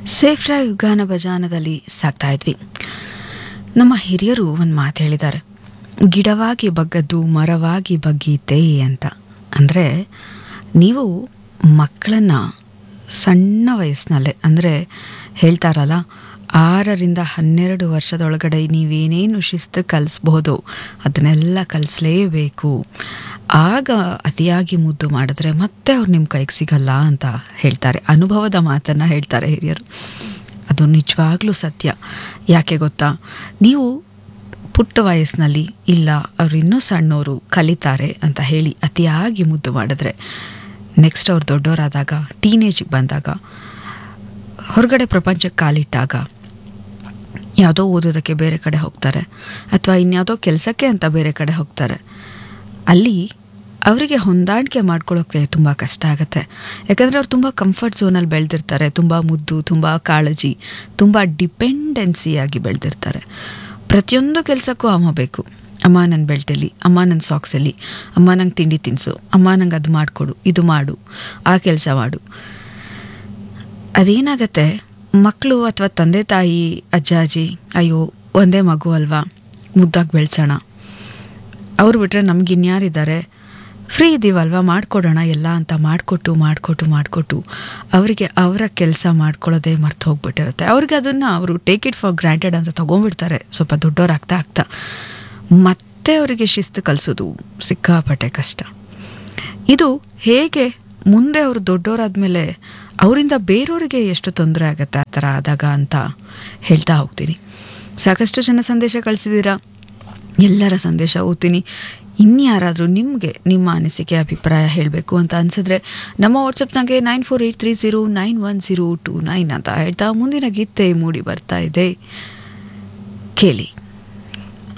safe drive ಗಾನ ಭಜಾನದಲ್ಲಿ ಸಾಕ್ತಾ ಇದ್ವಿ ನಮ್ಮ ಹಿರಿಯರು ಒಂದು ಮಾತು ಹೇಳಿದ್ದಾರೆ ಗಿಡವಾಗಿ ಬಗ್ಗದ್ದು ಮರವಾಗಿ ಬಗ್ಗೀತೆ ಅಂತ ಅಂದರೆ ನೀವು ಮಕ್ಕಳನ್ನು ಸಣ್ಣ ವಯಸ್ಸಿನಲ್ಲೇ ಅಂದರೆ ಹೇಳ್ತಾರಲ್ಲ ಆರರಿಂದ ಹನ್ನೆರಡು ವರ್ಷದೊಳಗಡೆ ನೀವೇನೇನು ಶಿಸ್ತು ಕಲಿಸ್ಬೋದು ಅದನ್ನೆಲ್ಲ ಕಲಿಸ್ಲೇಬೇಕು ಆಗ ಅತಿಯಾಗಿ ಮುದ್ದು ಮಾಡಿದ್ರೆ ಮತ್ತೆ ಅವ್ರು ನಿಮ್ಮ ಕೈಗೆ ಸಿಗಲ್ಲ ಅಂತ ಹೇಳ್ತಾರೆ ಅನುಭವದ ಮಾತನ್ನು ಹೇಳ್ತಾರೆ ಹಿರಿಯರು ಅದು ನಿಜವಾಗ್ಲೂ ಸತ್ಯ ಯಾಕೆ ಗೊತ್ತಾ ನೀವು ಪುಟ್ಟ ವಯಸ್ಸಿನಲ್ಲಿ ಇಲ್ಲ ಅವ್ರು ಇನ್ನೂ ಸಣ್ಣವರು ಕಲಿತಾರೆ ಅಂತ ಹೇಳಿ ಅತಿಯಾಗಿ ಮುದ್ದು ಮಾಡಿದ್ರೆ ನೆಕ್ಸ್ಟ್ ಅವ್ರು ದೊಡ್ಡವರಾದಾಗ ಟೀನೇಜಿಗೆ ಬಂದಾಗ ಹೊರಗಡೆ ಪ್ರಪಂಚಕ್ಕೆ ಕಾಲಿಟ್ಟಾಗ ಯಾವುದೋ ಓದೋದಕ್ಕೆ ಬೇರೆ ಕಡೆ ಹೋಗ್ತಾರೆ ಅಥವಾ ಇನ್ಯಾವುದೋ ಕೆಲಸಕ್ಕೆ ಅಂತ ಬೇರೆ ಕಡೆ ಹೋಗ್ತಾರೆ ಅಲ್ಲಿ ಅವರಿಗೆ ಹೊಂದಾಣಿಕೆ ಮಾಡ್ಕೊಳ್ಳೋಕ್ಕೆ ತುಂಬ ಕಷ್ಟ ಆಗುತ್ತೆ ಯಾಕಂದರೆ ಅವ್ರು ತುಂಬ ಕಂಫರ್ಟ್ ಝೋನಲ್ಲಿ ಬೆಳೆದಿರ್ತಾರೆ ತುಂಬ ಮುದ್ದು ತುಂಬ ಕಾಳಜಿ ತುಂಬ ಡಿಪೆಂಡೆನ್ಸಿಯಾಗಿ ಬೆಳೆದಿರ್ತಾರೆ ಪ್ರತಿಯೊಂದು ಕೆಲಸಕ್ಕೂ ಅಮ್ಮ ಬೇಕು ಅಮ್ಮ ನನ್ನ ಬೆಲ್ಟಲ್ಲಿ ಅಮ್ಮ ನನ್ನ ಸಾಕ್ಸಲ್ಲಿ ಅಮ್ಮ ನಂಗೆ ತಿಂಡಿ ತಿನ್ನಿಸು ಅಮ್ಮ ನಂಗೆ ಅದು ಮಾಡಿಕೊಡು ಇದು ಮಾಡು ಆ ಕೆಲಸ ಮಾಡು ಅದೇನಾಗತ್ತೆ ಮಕ್ಕಳು ಅಥವಾ ತಂದೆ ತಾಯಿ ಅಜ್ಜ ಅಜ್ಜಿ ಅಯ್ಯೋ ಒಂದೇ ಮಗು ಅಲ್ವಾ ಮುದ್ದಾಗಿ ಬೆಳೆಸೋಣ ಅವ್ರು ಬಿಟ್ಟರೆ ನಮ್ಗೆ ಇನ್ಯಾರಿದ್ದಾರೆ ಫ್ರೀ ಇದ್ದೀವಲ್ವ ಮಾಡಿಕೊಡೋಣ ಎಲ್ಲ ಅಂತ ಮಾಡಿಕೊಟ್ಟು ಮಾಡಿಕೊಟ್ಟು ಮಾಡಿಕೊಟ್ಟು ಅವರಿಗೆ ಅವರ ಕೆಲಸ ಮಾಡ್ಕೊಳ್ಳೋದೇ ಮರ್ತು ಹೋಗ್ಬಿಟ್ಟಿರುತ್ತೆ ಅವ್ರಿಗೆ ಅದನ್ನು ಅವರು ಟೇಕ್ ಇಟ್ ಫಾರ್ ಗ್ರಾಂಟೆಡ್ ಅಂತ ತೊಗೊಂಡ್ಬಿಡ್ತಾರೆ ಸ್ವಲ್ಪ ದೊಡ್ಡವ್ರಾಗ್ತಾ ಆಗ್ತಾ ಮತ್ತೆ ಅವರಿಗೆ ಶಿಸ್ತು ಕಲಿಸೋದು ಸಿಕ್ಕಾಪಟ್ಟೆ ಕಷ್ಟ ಇದು ಹೇಗೆ ಮುಂದೆ ಅವರು ದೊಡ್ಡವರಾದ್ಮೇಲೆ ಅವರಿಂದ ಬೇರೆಯವರಿಗೆ ಎಷ್ಟು ತೊಂದರೆ ಆಗುತ್ತೆ ಆ ಥರ ಆದಾಗ ಅಂತ ಹೇಳ್ತಾ ಹೋಗ್ತೀನಿ ಸಾಕಷ್ಟು ಜನ ಸಂದೇಶ ಕಳಿಸಿದ್ದೀರಾ ಎಲ್ಲರ ಸಂದೇಶ ಓದ್ತೀನಿ ಇನ್ಯಾರಾದರೂ ನಿಮಗೆ ನಿಮ್ಮ ಅನಿಸಿಕೆ ಅಭಿಪ್ರಾಯ ಹೇಳಬೇಕು ಅಂತ ಅನಿಸಿದ್ರೆ ನಮ್ಮ ವಾಟ್ಸಪ್ ಸಂಖ್ಯೆ nine four eight three zero nine one zero two nine ಅಂತ ಹೇಳ್ತಾ ಮುಂದಿನ ಗೀತೆ ಮೂಡಿ ಬರ್ತಾ ಇದೆ ಕೇಳಿ